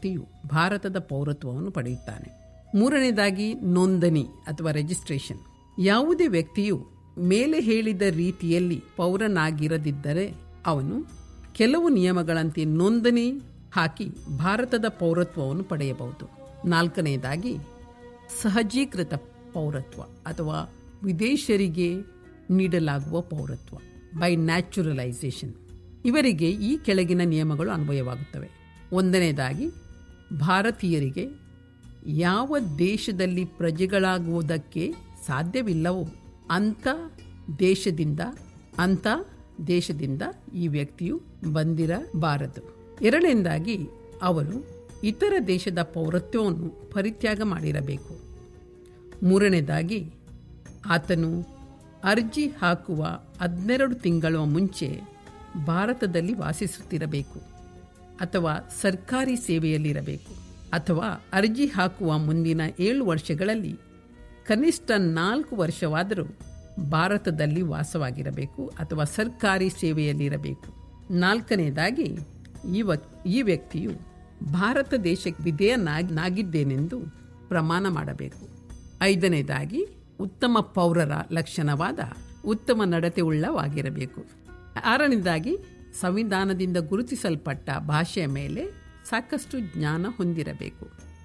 ವ್ಯಕ್ತಿಯು ಭಾರತದ ಪೌರತ್ವವನ್ನು ಪಡೆಯುತ್ತಾನೆ ಮೂರನೇದಾಗಿ ನೋಂದಣಿ ಅಥವಾ ರಿಜಿಸ್ಟ್ರೇಷನ್ ಯಾವುದೇ ವ್ಯಕ್ತಿಯು ಮೇಲೆ ಹೇಳಿದ ರೀತಿಯಲ್ಲಿ ಪೌರನಾಗಿರದಿದ್ದರೆ ಅವನು ಕೆಲವು ನಿಯಮಗಳಂತೆ ನೋಂದಣಿ ಹಾಕಿ ಭಾರತದ ಪೌರತ್ವವನ್ನು ಪಡೆಯಬಹುದು ನಾಲ್ಕನೆಯದಾಗಿ ಸಹಜೀಕೃತ ಪೌರತ್ವ ಅಥವಾ ವಿದೇಶರಿಗೆ ನೀಡಲಾಗುವ ಪೌರತ್ವ ಬೈ ನ್ಯಾಚುರಲೈಸೇಷನ್ ಇವರಿಗೆ ಈ ಕೆಳಗಿನ ನಿಯಮಗಳು ಅನ್ವಯವಾಗುತ್ತವೆ ಒಂದನೇದಾಗಿ ಭಾರತೀಯರಿಗೆ ಯಾವ ದೇಶದಲ್ಲಿ ಪ್ರಜೆಗಳಾಗುವುದಕ್ಕೆ ಸಾಧ್ಯವಿಲ್ಲವೋ ಅಂಥ ದೇಶದಿಂದ ಅಂಥ ದೇಶದಿಂದ ಈ ವ್ಯಕ್ತಿಯು ಬಂದಿರಬಾರದು ಎರಡನೇದಾಗಿ ಅವರು ಇತರ ದೇಶದ ಪೌರತ್ವವನ್ನು ಪರಿತ್ಯಾಗ ಮಾಡಿರಬೇಕು ಮೂರನೇದಾಗಿ ಆತನು ಅರ್ಜಿ ಹಾಕುವ ಹದಿನೆರಡು ತಿಂಗಳ ಮುಂಚೆ ಭಾರತದಲ್ಲಿ ವಾಸಿಸುತ್ತಿರಬೇಕು ಅಥವಾ ಸರ್ಕಾರಿ ಸೇವೆಯಲ್ಲಿರಬೇಕು ಅಥವಾ ಅರ್ಜಿ ಹಾಕುವ ಮುಂದಿನ ಏಳು ವರ್ಷಗಳಲ್ಲಿ ಕನಿಷ್ಠ ನಾಲ್ಕು ವರ್ಷವಾದರೂ ಭಾರತದಲ್ಲಿ ವಾಸವಾಗಿರಬೇಕು ಅಥವಾ ಸರ್ಕಾರಿ ಸೇವೆಯಲ್ಲಿರಬೇಕು ನಾಲ್ಕನೇದಾಗಿ ಈ ವಕ್ ಈ ವ್ಯಕ್ತಿಯು ಭಾರತ ದೇಶಕ್ಕೆ ವಿಧೇಯನಾಗಿದ್ದೇನೆಂದು ಪ್ರಮಾಣ ಮಾಡಬೇಕು ಐದನೇದಾಗಿ ಉತ್ತಮ ಪೌರರ ಲಕ್ಷಣವಾದ ಉತ್ತಮ ನಡತೆ ಉಳ್ಳವಾಗಿರಬೇಕು ಆರನೇದಾಗಿ ಸಂವಿಧಾನದಿಂದ ಗುರುತಿಸಲ್ಪಟ್ಟ ಭಾಷೆಯ ಮೇಲೆ ಸಾಕಷ್ಟು ಜ್ಞಾನ ಹೊಂದಿರಬೇಕು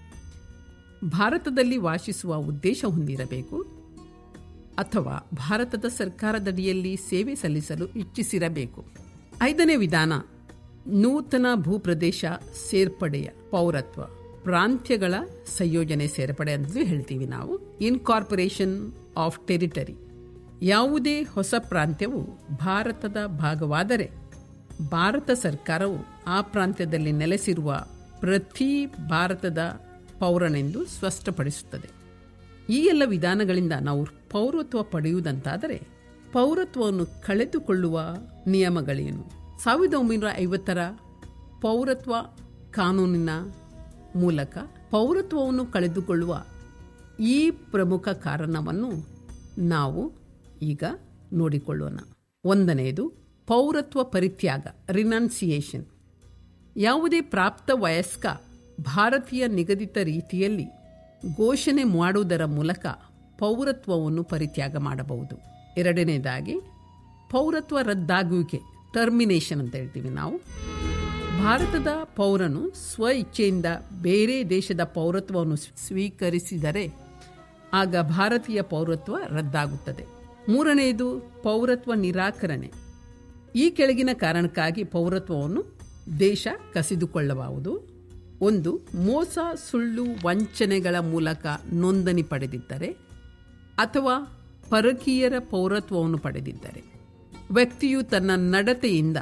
ಭಾರತದಲ್ಲಿ ವಾಸಿಸುವ ಉದ್ದೇಶ ಹೊಂದಿರಬೇಕು ಅಥವಾ ಭಾರತದ ಸರ್ಕಾರದಡಿಯಲ್ಲಿ ಸೇವೆ ಸಲ್ಲಿಸಲು ಇಚ್ಛಿಸಿರಬೇಕು ಐದನೇ ವಿಧಾನ ನೂತನ ಭೂಪ್ರದೇಶ ಸೇರ್ಪಡೆಯ ಪೌರತ್ವ ಪ್ರಾಂತ್ಯಗಳ ಸಂಯೋಜನೆ ಸೇರ್ಪಡೆ ಅಂತ ಹೇಳ್ತೀವಿ ನಾವು ಇನ್ಕಾರ್ಪೊರೇಷನ್ ಆಫ್ ಟೆರಿಟರಿ ಯಾವುದೇ ಹೊಸ ಪ್ರಾಂತ್ಯವು ಭಾರತದ ಭಾಗವಾದರೆ ಭಾರತ ಸರ್ಕಾರವು ಆ ಪ್ರಾಂತ್ಯದಲ್ಲಿ ನೆಲೆಸಿರುವ ಪ್ರತಿ ಭಾರತದ ಪೌರನೆಂದು ಸ್ಪಷ್ಟಪಡಿಸುತ್ತದೆ ಈ ಎಲ್ಲ ವಿಧಾನಗಳಿಂದ ನಾವು ಪೌರತ್ವ ಪಡೆಯುವುದಂತಾದರೆ ಪೌರತ್ವವನ್ನು ಕಳೆದುಕೊಳ್ಳುವ ನಿಯಮಗಳೇನು ಸಾವಿರದ ಒಂಬೈನೂರ ಐವತ್ತರ ಪೌರತ್ವ ಕಾನೂನಿನ ಮೂಲಕ ಪೌರತ್ವವನ್ನು ಕಳೆದುಕೊಳ್ಳುವ ಈ ಪ್ರಮುಖ ಕಾರಣವನ್ನು ನಾವು ಈಗ ನೋಡಿಕೊಳ್ಳೋಣ ಒಂದನೆಯದು ಪೌರತ್ವ ಪರಿತ್ಯಾಗ ರಿನನ್ಸಿಯೇಷನ್ ಯಾವುದೇ ಪ್ರಾಪ್ತ ವಯಸ್ಕ ಭಾರತೀಯ ನಿಗದಿತ ರೀತಿಯಲ್ಲಿ ಘೋಷಣೆ ಮಾಡುವುದರ ಮೂಲಕ ಪೌರತ್ವವನ್ನು ಪರಿತ್ಯಾಗ ಮಾಡಬಹುದು ಎರಡನೇದಾಗಿ ಪೌರತ್ವ ರದ್ದಾಗುವಿಕೆ ಟರ್ಮಿನೇಷನ್ ಅಂತ ಹೇಳ್ತೀವಿ ನಾವು ಭಾರತದ ಪೌರನು ಸ್ವ ಇಚ್ಛೆಯಿಂದ ಬೇರೆ ದೇಶದ ಪೌರತ್ವವನ್ನು ಸ್ವೀಕರಿಸಿದರೆ ಆಗ ಭಾರತೀಯ ಪೌರತ್ವ ರದ್ದಾಗುತ್ತದೆ ಮೂರನೆಯದು ಪೌರತ್ವ ನಿರಾಕರಣೆ ಈ ಕೆಳಗಿನ ಕಾರಣಕ್ಕಾಗಿ ಪೌರತ್ವವನ್ನು ದೇಶ ಕಸಿದುಕೊಳ್ಳಬಹುದು ಒಂದು ಮೋಸ ಸುಳ್ಳು ವಂಚನೆಗಳ ಮೂಲಕ ನೋಂದಣಿ ಪಡೆದಿದ್ದರೆ ಅಥವಾ ಪರಕೀಯರ ಪೌರತ್ವವನ್ನು ಪಡೆದಿದ್ದರೆ ವ್ಯಕ್ತಿಯು ತನ್ನ ನಡತೆಯಿಂದ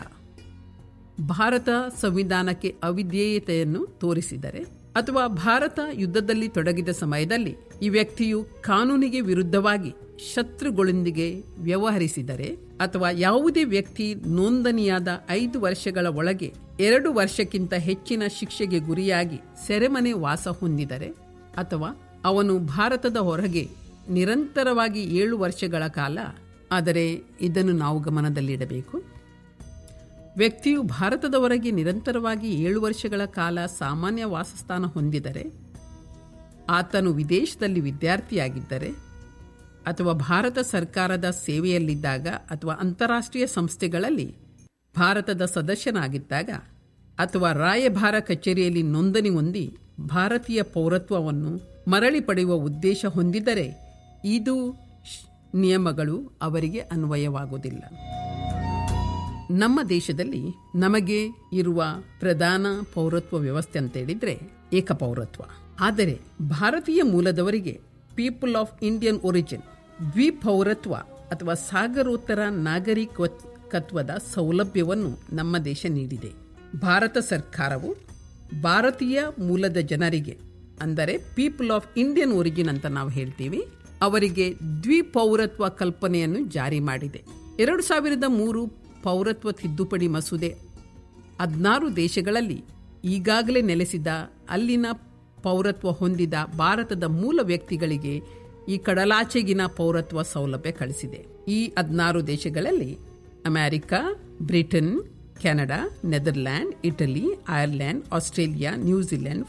ಭಾರತ ಸಂವಿಧಾನಕ್ಕೆ ಅವಿಧೇಯತೆಯನ್ನು ತೋರಿಸಿದರೆ ಅಥವಾ ಭಾರತ ಯುದ್ಧದಲ್ಲಿ ತೊಡಗಿದ ಸಮಯದಲ್ಲಿ ಈ ವ್ಯಕ್ತಿಯು ಕಾನೂನಿಗೆ ವಿರುದ್ಧವಾಗಿ ಶತ್ರುಗಳೊಂದಿಗೆ ವ್ಯವಹರಿಸಿದರೆ ಅಥವಾ ಯಾವುದೇ ವ್ಯಕ್ತಿ ನೋಂದಣಿಯಾದ ಐದು ವರ್ಷಗಳ ಒಳಗೆ ಎರಡು ವರ್ಷಕ್ಕಿಂತ ಹೆಚ್ಚಿನ ಶಿಕ್ಷೆಗೆ ಗುರಿಯಾಗಿ ಸೆರೆಮನೆ ವಾಸ ಹೊಂದಿದರೆ ಅಥವಾ ಅವನು ಭಾರತದ ಹೊರಗೆ ನಿರಂತರವಾಗಿ ಏಳು ವರ್ಷಗಳ ಕಾಲ ಆದರೆ ಇದನ್ನು ನಾವು ಗಮನದಲ್ಲಿಡಬೇಕು ವ್ಯಕ್ತಿಯು ಭಾರತದ ಹೊರಗೆ ನಿರಂತರವಾಗಿ ಏಳು ವರ್ಷಗಳ ಕಾಲ ಸಾಮಾನ್ಯ ವಾಸಸ್ಥಾನ ಹೊಂದಿದರೆ ಆತನು ವಿದೇಶದಲ್ಲಿ ವಿದ್ಯಾರ್ಥಿಯಾಗಿದ್ದರೆ ಅಥವಾ ಭಾರತ ಸರ್ಕಾರದ ಸೇವೆಯಲ್ಲಿದ್ದಾಗ ಅಥವಾ ಅಂತಾರಾಷ್ಟ್ರೀಯ ಸಂಸ್ಥೆಗಳಲ್ಲಿ ಭಾರತದ ಸದಸ್ಯನಾಗಿದ್ದಾಗ ಅಥವಾ ರಾಯಭಾರ ಕಚೇರಿಯಲ್ಲಿ ನೋಂದಣಿ ಹೊಂದಿ ಭಾರತೀಯ ಪೌರತ್ವವನ್ನು ಮರಳಿ ಪಡೆಯುವ ಉದ್ದೇಶ ಹೊಂದಿದರೆ ಇದು ನಿಯಮಗಳು ಅವರಿಗೆ ಅನ್ವಯವಾಗುವುದಿಲ್ಲ ನಮ್ಮ ದೇಶದಲ್ಲಿ ನಮಗೆ ಇರುವ ಪ್ರಧಾನ ಪೌರತ್ವ ವ್ಯವಸ್ಥೆ ಅಂತ ಹೇಳಿದ್ರೆ ಏಕಪೌರತ್ವ ಆದರೆ ಭಾರತೀಯ ಮೂಲದವರಿಗೆ ಪೀಪಲ್ ಆಫ್ ಇಂಡಿಯನ್ ಒರಿಜಿನ್ ದ್ವಿಪೌರತ್ವ ಅಥವಾ ಸಾಗರೋತ್ತರ ನಾಗರಿಕತ್ವದ ಸೌಲಭ್ಯವನ್ನು ನಮ್ಮ ದೇಶ ನೀಡಿದೆ ಭಾರತ ಸರ್ಕಾರವು ಭಾರತೀಯ ಮೂಲದ ಜನರಿಗೆ ಅಂದರೆ ಪೀಪಲ್ ಆಫ್ ಇಂಡಿಯನ್ ಒರಿಜಿನ್ ಅಂತ ನಾವು ಹೇಳ್ತೀವಿ ಅವರಿಗೆ ದ್ವಿಪೌರತ್ವ ಕಲ್ಪನೆಯನ್ನು ಜಾರಿ ಮಾಡಿದೆ ಎರಡು ಸಾವಿರದ ಮೂರು ಪೌರತ್ವ ತಿದ್ದುಪಡಿ ಮಸೂದೆ ಹದಿನಾರು ದೇಶಗಳಲ್ಲಿ ಈಗಾಗಲೇ ನೆಲೆಸಿದ ಅಲ್ಲಿನ ಪೌರತ್ವ ಹೊಂದಿದ ಭಾರತದ ಮೂಲ ವ್ಯಕ್ತಿಗಳಿಗೆ ಈ ಕಡಲಾಚೆಗಿನ ಪೌರತ್ವ ಸೌಲಭ್ಯ ಕಳಿಸಿದೆ ಈ ಹದಿನಾರು ದೇಶಗಳಲ್ಲಿ America Britain Canada Netherland Italy Ireland Australia New Zealand